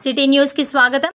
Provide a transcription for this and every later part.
city news కి స్వాగతం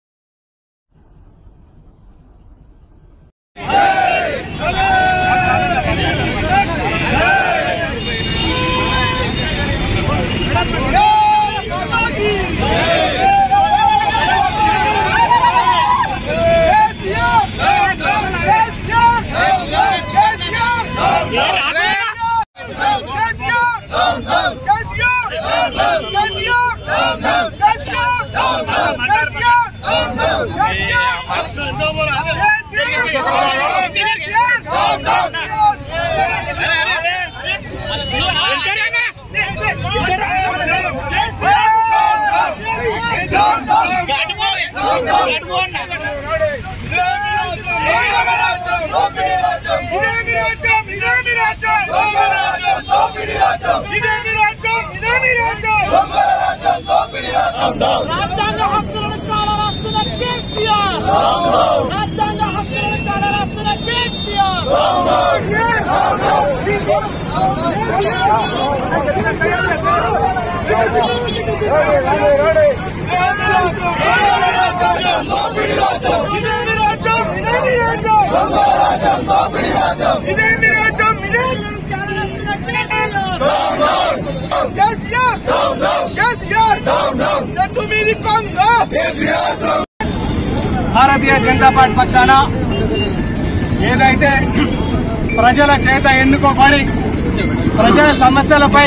రాజ్యాంగ హక్కులను చాలా రాస్తున్న కేసీఆర్ రాజ్యాంగ హక్కులను చాలా రాస్తున్న కేసీఆర్ చాలా రాస్తున్న కేసీఆర్ చెట్టు మీది కొంగ భారతీయ జనతా పార్టీ పక్షాన ఏదైతే ప్రజల చేత ఎన్నుకోబడి ప్రజల సమస్యలపై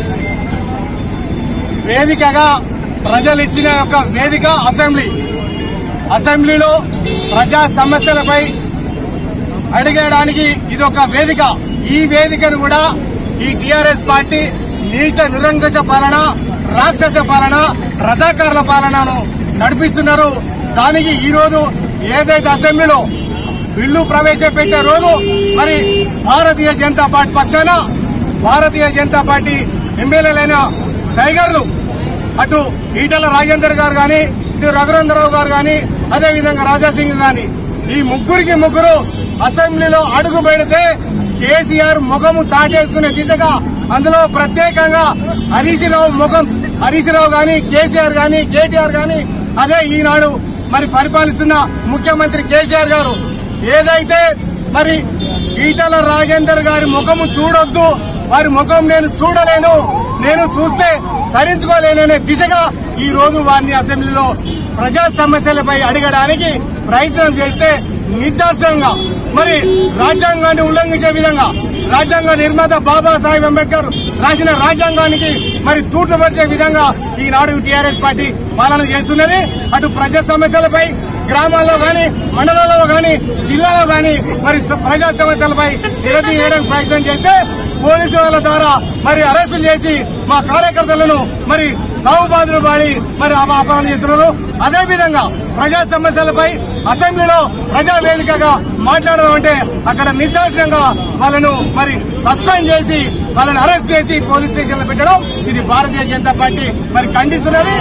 వేదికగా ప్రజలు ఇచ్చిన ఒక వేదిక అసెంబ్లీ అసెంబ్లీలో ప్రజా సమస్యలపై అడిగడానికి ఇది ఒక వేదిక ఈ వేదికను కూడా ఈ టిఆర్ఎస్ పార్టీ నీచ నిరంకుశ పాలన రాక్షస పాలన రజాకారుల పాలనను నడిపిస్తున్నారు దానికి ఈ రోజు ఏదైతే అసెంబ్లీలో బిల్లు ప్రవేశపెట్టే రోజు మరి భారతీయ జనతా పార్టీ పక్షాన భారతీయ జనతా పార్టీ ఎమ్మెల్యేలైన టైగర్లు అటు ఈటల రాజేందర్ గారు గాని ఇటు రఘురందరావు గారు గాని అదేవిధంగా రాజాసింగ్ గాని ఈ ముగ్గురికి ముగ్గురు అసెంబ్లీలో అడుగు పెడితే కేసీఆర్ ముఖము చాటేసుకునే దిశగా అందులో ప్రత్యేకంగా హరీష్ రావు ముఖం హరీష్ రావు గాని కేసీఆర్ గాని కేటీఆర్ గాని అదే ఈనాడు మరి పరిపాలిస్తున్న ముఖ్యమంత్రి కేసీఆర్ గారు ఏదైతే మరి ఈటల రాజేందర్ గారి ముఖము చూడొద్దు వారి ముఖం నేను చూడలేను నేను చూస్తే తరించుకోలేననే దిశగా ఈ రోజు వారిని అసెంబ్లీలో ప్రజా సమస్యలపై అడగడానికి ప్రయత్నం చేస్తే నిర్దాక్షంగా మరి రాజ్యాంగాన్ని ఉల్లంఘించే విధంగా రాజ్యాంగ నిర్మాత బాబాసాహెబ్ అంబేద్కర్ రాసిన రాజ్యాంగానికి మరి తూట్లు పడిచే విధంగా ఈనాడు టీఆర్ఎస్ పార్టీ పాలన చేస్తున్నది అటు ప్రజా సమస్యలపై గ్రామాల్లో గాని మండలాల్లో గాని జిల్లాలో గాని మరి స- ప్రజా సమస్యలపై నిరతి చేయడానికి ప్రయత్నం చేస్తే పోలీసు వాళ్ళ ద్వారా మరి అరెస్టులు చేసి మా కార్యకర్తలను మరి సాగుబాదులు పాడి మరి అప- అపహరణ చేస్తున్నారు అదే విధంగా ప్రజా సమస్యలపై అసెంబ్లీలో ప్రజా వేదికగా మాట్లాడడం అంటే అక్కడ నిర్దాక్షిణంగా వాళ్ళను మరి సస్పెండ్ చేసి వాళ్ళని అరెస్ట్ చేసి పోలీస్ స్టేషన్ లో పెట్టడం ఇది భారతీయ జనతా పార్టీ మరి ఖండిస్తున్నది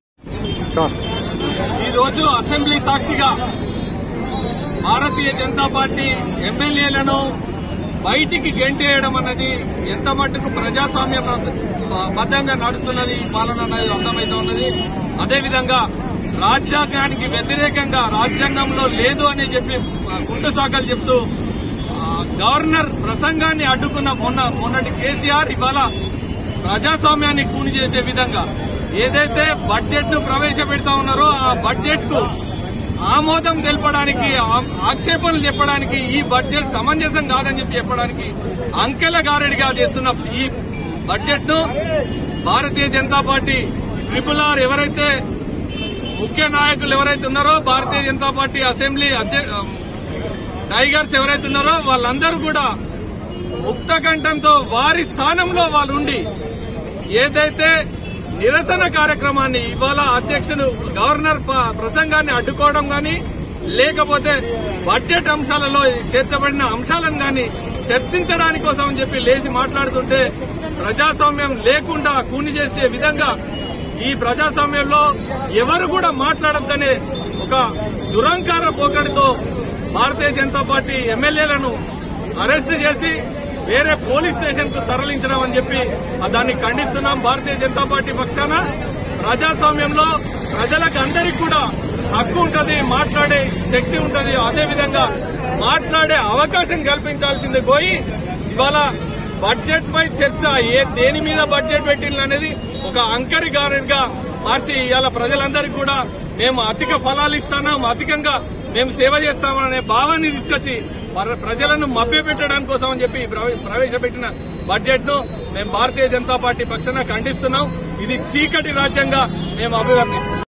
ఈ రోజు అసెంబ్లీ సాక్షిగా భారతీయ జనతా పార్టీ ఎమ్మెల్యేలను బయటికి గెంటేయడం అన్నది ఎంత మట్టుకు ప్రజాస్వామ్య బద్ద- బద్దంగా నడుస్తున్నది ఈ పాలన అన్నది అర్థమైతే ఉన్నది అదేవిధంగా రాజ్యాంగానికి వ్యతిరేకంగా రాజ్యాంగంలో లేదు అని చెప్పి గుండు సాకలు చెప్తూ ఆ, గవర్నర్ ప్రసంగాన్ని అడ్డుకున్న మొన్న మొన్నటి కేసీఆర్ ఇవాళ ప్రజాస్వామ్యాన్ని కూని చేసే విధంగా ఏదైతే బడ్జెట్ ను ప్రవేశపెడతా ఉన్నారో ఆ బడ్జెట్ కు ఆమోదం తెలపడానికి ఆ- ఆక్షేపణలు చెప్పడానికి ఈ బడ్జెట్ సమంజసం కాదని చెప్పి చెప్పడానికి అంకెల గారెడిగా చేస్తున్న ఈ బడ్జెట్ ను Bharatiya Janata Party triple R ఎవరైతే ముఖ్య నాయకులు ఎవరైతే ఉన్నారో భారతీయ జనతా పార్టీ అసెంబ్లీ అధ్య- టైగర్స్ ఎవరైతే ఉన్నారో వాళ్ళందరూ కూడా ముక్త కంఠంతో వారి స్థానంలో వాళ్ళు ఉండి ఏదైతే నిరసన కార్యక్రమాన్ని ఇవాళ అధ్యక్షులు గవర్నర్ ప- ప్రసంగాన్ని అడ్డుకోవడం గాని లేకపోతే బడ్జెట్ అంశాలలో చేర్చబడిన అంశాలను గాని చర్చించడానికి కోసం అని చెప్పి లేచి మాట్లాడుతుంటే ప్రజాస్వామ్యం లేకుండా కూని చేసే విధంగా ఈ ప్రజాస్వామ్యంలో ఎవరు కూడా మాట్లాడద్దనే ఒక దురంకార పోకడితో భారతీయ జనతా పార్టీ ఎమ్మెల్యేలను అరెస్ట్ చేసి వేరే పోలీస్ స్టేషన్ కు తరలించడం అని చెప్పి ఆ దాన్ని ఖండిస్తున్నాం భారతీయ జనతా పార్టీ పక్షాన ప్రజాస్వామ్యంలో ప్రజలకు అందరికీ కూడా హక్కు ఉంటది మాట్లాడే శక్తి ఉంటది అదే విధంగా మాట్లాడే అవకాశం కల్పించాల్సింది పోయి ఇవాళ బడ్జెట్ పై చర్చ ఏ దేని మీద బడ్జెట్ పెట్టిండ్రు అనేది ఒక అంకరి గారిగా మార్చి ఇవాళ ప్రజలందరికీ కూడా మేము అధిక ఫలాలు ఇస్తున్నాం అధికంగా మేము సేవ చేస్తామనే భావాన్ని తీసుకొచ్చి ప్ర- ప్రజలను మభ్యపెట్టడానికి కోసం అని చెప్పి ప్రవే- ప్రవేశపెట్టిన బడ్జెట్ ను మేము భారతీయ జనతా పార్టీ పక్షాన ఖండిస్తున్నాం ఇది చీకటి రాజ్యంగా మేము అభివర్ణిస్తున్నాం